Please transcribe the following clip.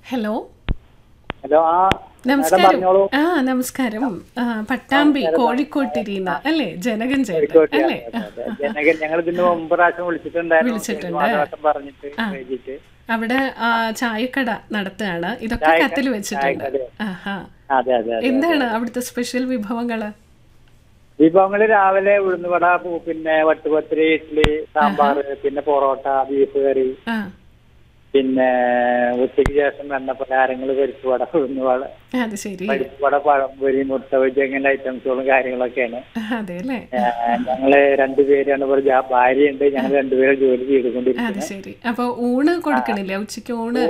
Hello hello ആ madam നമസ്കാരം പറഞ്ഞോളൂ ആ നമസ്കാരം ആ, പട്ടാമ്പി കോഴിക്കോട്ടിരിക്കുന്ന അല്ലേ ജനകൻ ചേട്ടൻ കോഴിക്കോട്ടെ അല്ലേ ജനകൻ ഞങ്ങൾ ഇതിന് മുമ്പ് പ്രാവശ്യം വിളിച്ചിട്ടുണ്ടായിരുന്നു വിളിച്ചിട്ടുണ്ട്. മാധവട്ടം പറഞ്ഞിട്ട് എഴുതിയിട്ട് അവിടെ ആ, ചായക്കട നടത്തുകയാണ് ഇതൊക്കെ കത്തിൽ വെച്ചിട്ടുണ്ട് ചായക്കട. ആഹാ അതെ അതെ അതെ എന്താണ് അവിടുത്തെ സ്പെഷ്യൽ വിഭവങ്ങള് വിഭവങ്ങള് രാവിലെ ഉഴുന്നുവട പു- പിന്നെ വട്ടുപത്തിരി ഇഡ്ഡലി സാമ്പാർ പിന്നെ പൊറോട്ട ബീഫ് കറി ആ പിന്നെ ഉച്ചയ്ക്ക് ശേഷം എണ്ണ പലഹാരങ്ങൾ പരിപ്പുവട ഉഴുന്നുവട അത് ശരി പരിപ്പുവട പഴംപൊരി മുട്ട ബജി അങ്ങനെ ഐറ്റംസുകളും കാര്യങ്ങളൊക്കെയാണ് അതെ അല്ലേ ഏഹ് ഞങ്ങള് രണ്ടുപേരാണ് ഇവിടെ ജാ- ഭാര്യയുണ്ട് ഞങ്ങൾ രണ്ടുപേരും ജോലി അത് ചെയ്തുകൊണ്ടിരിക്കുന്നത് ശരി അപ്പൊ ഊണ് കൊടുക്കണില്ലേ ഉച്ചയ്ക്ക് ഊണ്